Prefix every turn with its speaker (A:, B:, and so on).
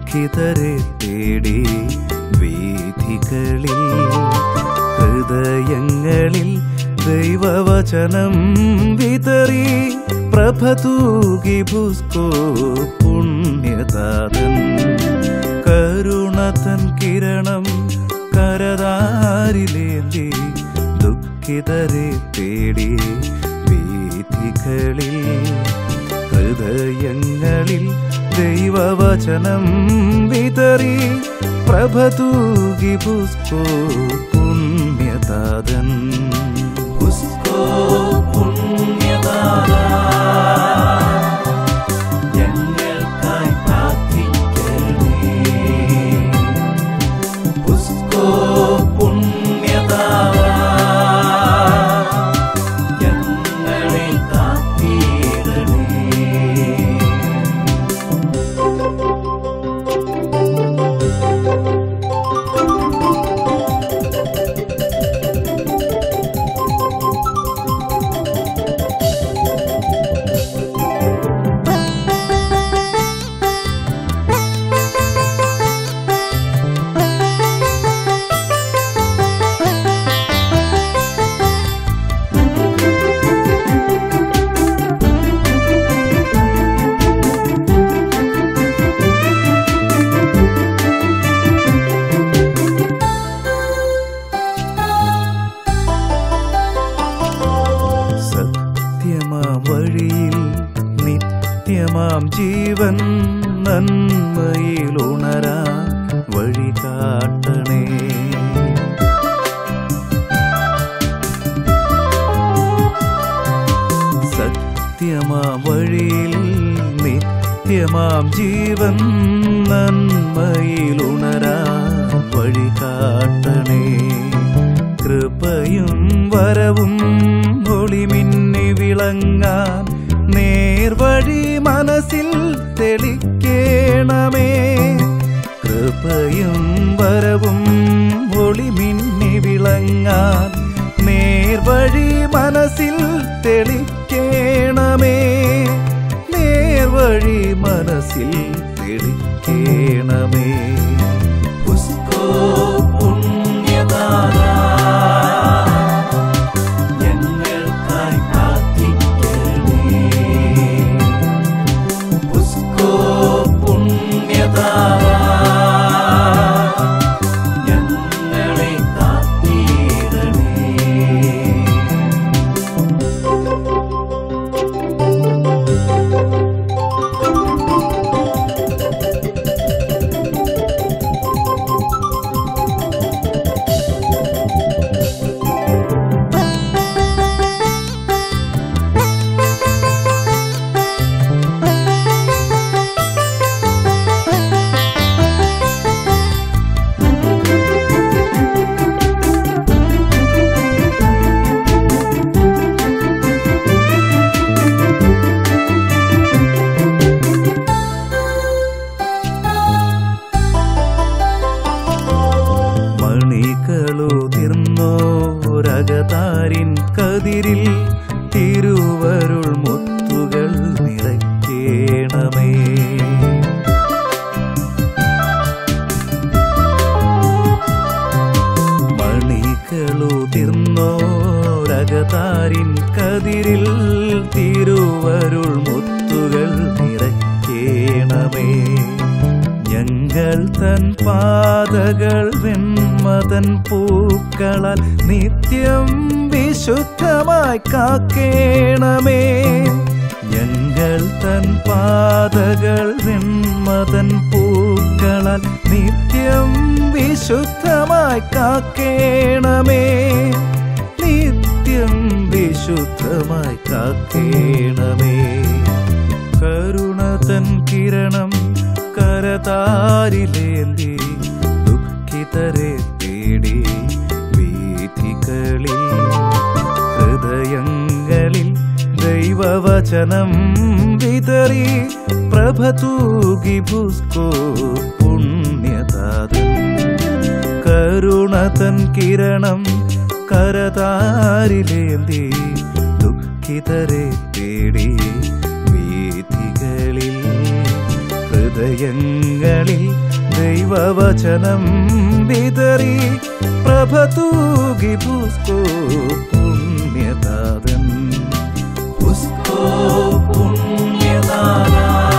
A: ദുഃഖിതരെ തേടി വീഥികളിൽ ഹൃദയങ്ങളിൽ ദൈവവചനം വിതറി പ്രഭ തൂകി ഭുസ്കോ പുണ്യതാതൻ കരുണതൻ കിരണം കരതാരിലേന്തി ദുഃഖിതരെ തേടി വീഥികളിൽ ഹൃദയങ്ങളിൽ ദൈവവചനം വിതറി പ്രഭ തൂകി പുസ്കോ പുണ്യതാതൻ പുസ്കോ പുണ്യതാത ഞങ്ങൾക്കായി പ്രാർത്ഥിക്കണേ പുസ്കോ പുണ്യതാവ ഞങ്ങളെ കാത്തിടണേ സത്യമാം വഴിയിൽ നിത്യമാം ജീവൻ നന്മയിൽ ഉണരാ വഴി കാട്ടണേ സത്യമാം വഴിയിൽ നിത്യമാം ജീവൻ നന്മയിൽ ഉണരാ വഴി കാട്ടണേ കൃപയും വരവും ഒളിമിന്നി വിളങ്ങാൻ നേർവഴി മനസ്സിൽ തെളിക്കേണമേ കൃപയും വരവും ഒളിമിന്നി വിളങ്ങാൻ നേർവഴി മനസ്സിൽ തെളിക്കേണമേ നേർവഴി മനസ്സിൽ തെളിക്കേണമേ പുസ്കോ പുണ്യദാന ഞങ്ങൾക്കായി പ്രാർത്ഥിക്കണേ പുസ്കോ പുണ്യദാന ഞങ്ങളെ കാത്തിടണേ മണികളുതിർന്നോരകതാരിൻ കതിരിൽ തിരുവരുൾ മുത്തുകൾ നിറയ്ക്കേണമേ മണികളുതിർന്നോരകതാരിൻ കതിരിൽ തിരുവരുൾ മുത്തുകൾ നിറയ്ക്കേണമേ ഞങ്ങൾ തൻ പാതകൾ വെൺമതൻ പൂക്കളാൽ നിത്യം വിശുദ്ധമായി കാക്കേണമേ ഞങ്ങൾ തൻ പാതകൾ വെൺമതൻ പൂക്കളാൽ നിത്യം വിശുദ്ധമായി കാക്കേണമേ നിത്യം വിശുദ്ധമായി കാക്കേണമേ കരുണതൻ കിരണം കരതാരിലേന്തി ദുഃഖിതരെ തേടി വീഥികളിൽ ഹൃദയങ്ങളിൽ ദൈവവചനം വിതറി പ്രഭ തൂകി ഭുസ്കോ പുണ്യതാതൻ കരുണതൻ കിരണം കരതാരിലേന്തി ദുഃഖിതരെ തേടി വീഥികളിൽ ഹൃദയ ഹൃദയങ്ങളിൽ ദൈവവചനം വിതറി പ്രഭ തൂകി പുസ്കോ പുണ്യതാതൻ പുസ്കോ പുണ്യതാത